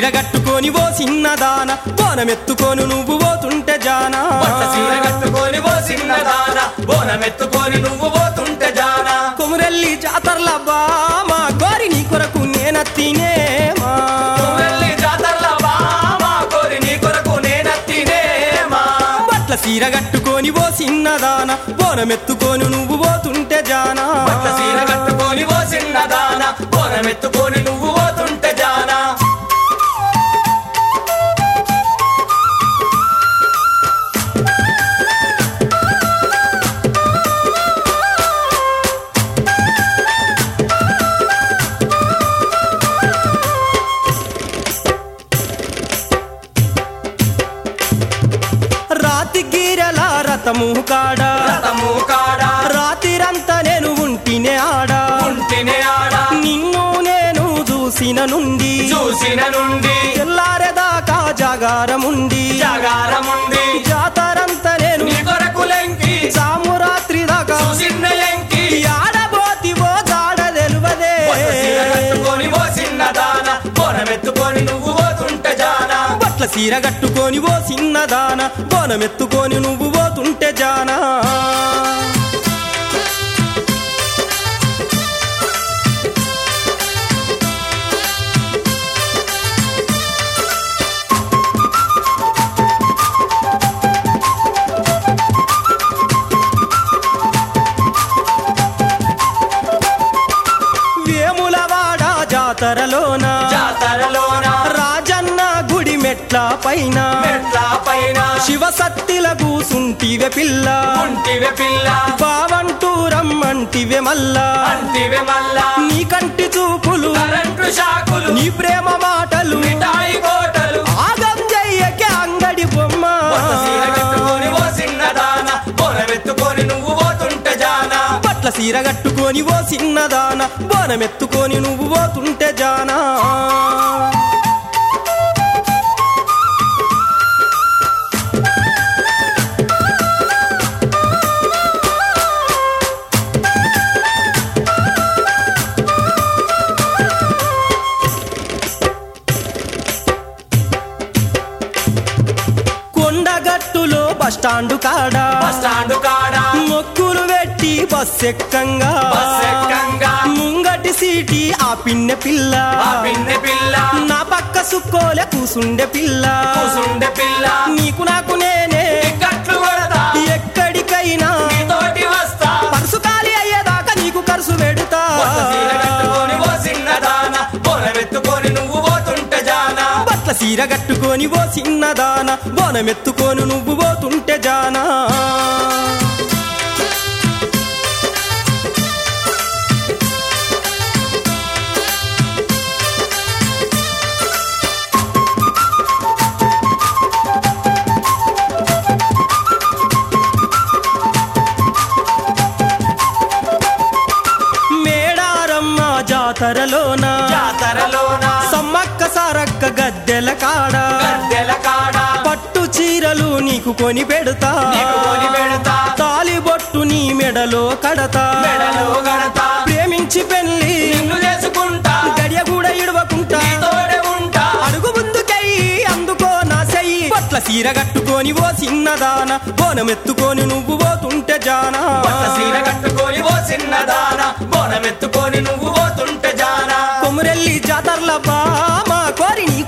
కట్టుకొని ఓ చిన్నదాన బోనమెత్తుకొని నువ్వు పోతుంటే జానా పట్ట సీర కట్టుకొని ఓ చిన్నదాన బోనమెత్తుకొని నువ్వు పోతుంటే జానా కొమురెల్లి జాతరల బామా కోరి నీ కొరకు నేనత్తినేమా వెళ్ళి జాతరల బామా కోరి నీ కొరకు నేనత్తినేమా బట్ల సీర కట్టుకొని ఓ చిన్నదాన బోనమెత్తుకొని నువ్వు పోతుంటే జానా పట్ట సీర కట్టుకొని ఓ చిన్నదాన బోనమెత్తుకొని నువ్వు పోతుంటే జానా రాతి గీరల రథము కాడా రథము కాడ రాతిరంతా నేను ఉంటినే ఆడా ఉంటినే ఆడ నిన్ను నేను చూసిన నుండి చూసిన నుండి తెల్లారేదాకా జాగారముండి జాగారముంది జాతరంతా నేను నీ కొరకు లెంకి సామురాత్రి దాకా చూసిన ఎంకి ఆడబోతివో జాడ తెలువదే పట్ట సీర కట్టుకొని ఓ చిన్నదాన బోనమెత్తుకొని నువ్వు పోతుంటే జానా బట్ల సీర కట్టుకొని ఓ చిన్నదాన బోనమెత్తుకొని నువ్వు పోతుంటే జానా వేములవాడ జాతరలోన జాతరలోన రాజన్న గుడి మెట్ల పైన మెట్ల పైన శివసత్తిల కూసుంటివే పిల్ల ఉంటివే పిల్ల బావంటూ రమ్మంటివే మల్లా అంటివే మల్లా నీ కంటి చూపులు కరెంటు షాకులు నీ ప్రేమ మాటలు మిఠాయి కోటలు ఆగం చెయ్యకే అంగడి బొమ్మ కొత్త సీర కట్టుకొని ఓ చిన్నదాన బోనమెత్తుకొని నువ్వు పోతుంటే జానా పట్ల సీర కట్టుకొని ఓ చిన్నదాన బోనమెత్తుకొని నువ్వు పోతుంటే జానా కొండగట్టులో బస్టాండు కాడా బస్ స్టాండ్ కాడ మొక్కులు పెట్టి బస్ ఎక్కంగా బస్ ఎక్కంగా ముంగటి సీటి ఆ పిన్నె పిల్ల ఆ పిన్నె పిల్ల నా పక్క సుక్కోలే కూసుండే పిల్ల కూసుండే పిల్ల నీకు నాకు నేనే కట్లు కొడతా ఎక్కడికైనా నీతోటి వస్తా పరుసు ఖాళీ అయ్యేదాకా నీకు ఖర్చు పెడతా కొత్త సీర కట్టుకొని ఓ చిన్నదాన బోనమెత్తుకొని నువ్వు పోతుంటే జానా బట్ల సీర కట్టుకొని ఓ చిన్నదాన బోనమెత్తుకొని నువ్వు పోతుంటే జానా మేడారమ్మ జాతరలోన జాతరలోన సమ్మక్క సారక్క గద్దెల కాడ గద్దెల కాడ పట్టు చీరలు నీకు కొని పెడతా నీకు కొని పెడతా. తాలి బొట్టు నీ మెడలో కడతా మెడలో గడతా ప్రేమించి పెళ్లి నిన్ను చేసుకుంటా గడియ కూడా ఇడవకుంటా నీతోడే ఉంటా అడుగు ముందుకై అందుకో నా చెయ్యి పట్ల సీర కట్టుకొని ఓ చిన్నదాన బోనమెత్తుకొని నువ్వు పోతుంటే జానా కొత్త సీర కట్టుకొని ఓ చిన్నదాన బోనమెత్తుకొని నువ్వు పోతుంటే జానా కొమురెల్లి జాతరల బామా కోరి నీ